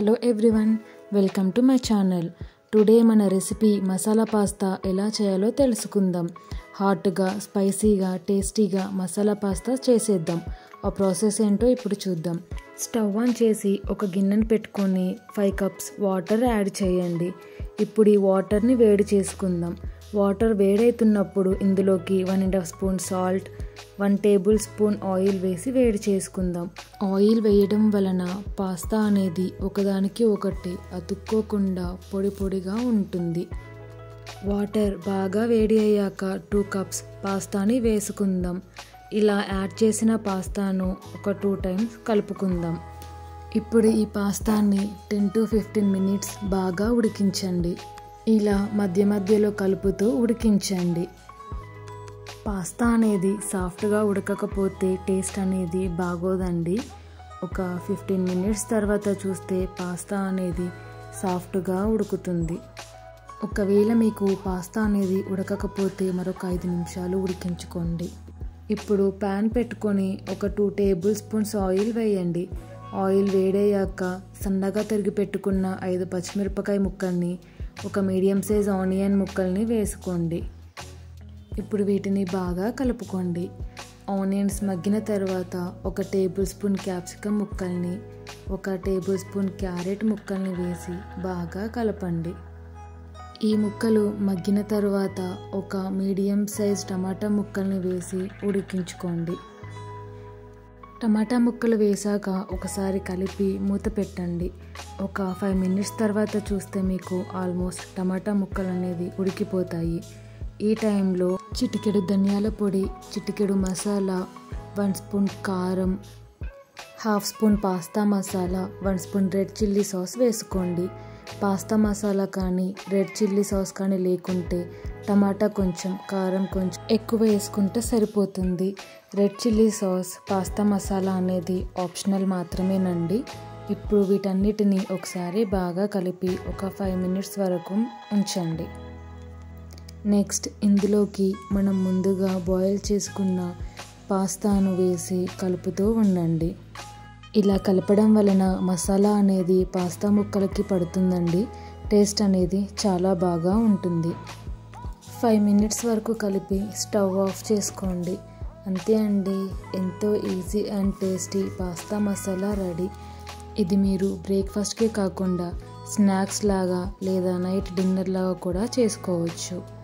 hello everyone welcome to my channel today మన recipe masala pasta ఎలా చేయాలో తెలుసుకుందాం హాట్గా స్పైసీగా టేస్టీగా మసాలా పాస్తా చేసేద్దాం ఆ ప్రాసెస్ ఏంటో ఇప్పుడు చూద్దాం స్టవ్ ఆన్ చేసి ఒక గిన్నెను పెట్టుకొని ఫైవ్ కప్స్ వాటర్ యాడ్ చేయండి ఇప్పుడు ఈ వాటర్ని వేడి చేసుకుందాం వాటర్ వేడవుతున్నప్పుడు ఇందులోకి one and half spoon salt one tablespoon oil వేసి వేడి చేసుకుందాం ఆయిల్ వేయడం వలన పాస్తా అనేది ఒకదానికి ఒకటి అతుక్కోకుండా పొడి పొడిగా ఉంటుంది వాటర్ బాగా వేడి అయ్యాక టూ కప్స్ పాస్తాని వేసుకుందాం ఇలా యాడ్ చేసిన పాస్తాను ఒక టూ టైమ్స్ కలుపుకుందాం ఇప్పుడు ఈ పాస్తాని టెన్ టు ఫిఫ్టీన్ మినిట్స్ బాగా ఉడికించండి ఇలా మధ్య మధ్యలో కలుపుతూ ఉడికించండి పాస్తా అనేది సాఫ్ట్గా ఉడకకపోతే టేస్ట్ అనేది బాగోదండి ఒక ఫిఫ్టీన్ మినిట్స్ తర్వాత చూస్తే పాస్తా అనేది సాఫ్ట్గా ఉడుకుతుంది ఒకవేళ మీకు పాస్తా అనేది ఉడకకపోతే మరొక ఐదు నిమిషాలు ఉడికించుకోండి ఇప్పుడు ప్యాన్ పెట్టుకొని ఒక టూ టేబుల్ స్పూన్స్ ఆయిల్ వేయండి ఆయిల్ వేడయ్యాక సన్నగా తరిగి పెట్టుకున్న ఐదు పచ్చిమిరపకాయ ముక్కల్ని ఒక మీడియం సైజ్ ఆనియన్ ముక్కల్ని వేసుకోండి ఇప్పుడు వీటిని బాగా కలుపుకోండి ఆనియన్స్ మగ్గిన తర్వాత ఒక టేబుల్ స్పూన్ క్యాప్సికమ్ ముక్కల్ని ఒక టేబుల్ స్పూన్ క్యారెట్ ముక్కల్ని వేసి బాగా కలపండి ఈ ముక్కలు మగ్గిన తర్వాత ఒక మీడియం సైజ్ టమాటా ముక్కల్ని వేసి ఉడికించుకోండి టమాటా ముక్కలు వేసాక ఒకసారి కలిపి మూత పెట్టండి ఒక ఫైవ్ మినిట్స్ తర్వాత చూస్తే మీకు ఆల్మోస్ట్ టమాటా ముక్కలు అనేది ఉడికిపోతాయి ఈ టైంలో చిటికెడు ధనియాల పొడి చిటికెడు మసాలా వన్ స్పూన్ కారం half spoon pasta masala one spoon red chilli sauce వేసుకోండి పాస్తా మసాలా కానీ రెడ్ చిల్లీ సాస్ కానీ లేకుంటే టమాటా కొంచెం కారం కొంచెం ఎక్కువ వేసుకుంటే సరిపోతుంది red chilli sauce pasta masala అనేది ఆప్షనల్ మాత్రమేనండి ఇప్పుడు వీటన్నిటిని ఒకసారి బాగా కలిపి ఒక ఫైవ్ మినిట్స్ వరకు ఉంచండి నెక్స్ట్ ఇందులోకి మనం ముందుగా బాయిల్ చేసుకున్న పాస్తాను వేసి కలుపుతూ ఉండండి ఇలా కలపడం వలన మసాలా అనేది పాస్తా ముక్కలకి పడుతుందండి టేస్ట్ అనేది చాలా బాగా ఉంటుంది ఫైవ్ మినిట్స్ వరకు కలిపి స్టవ్ ఆఫ్ చేసుకోండి అంతే అండి ఎంతో easy and tasty pasta masala ready ఇది మీరు బ్రేక్ఫాస్ట్కే కాకుండా స్నాక్స్ లాగా లేదా నైట్ డిన్నర్ లాగా కూడా చేసుకోవచ్చు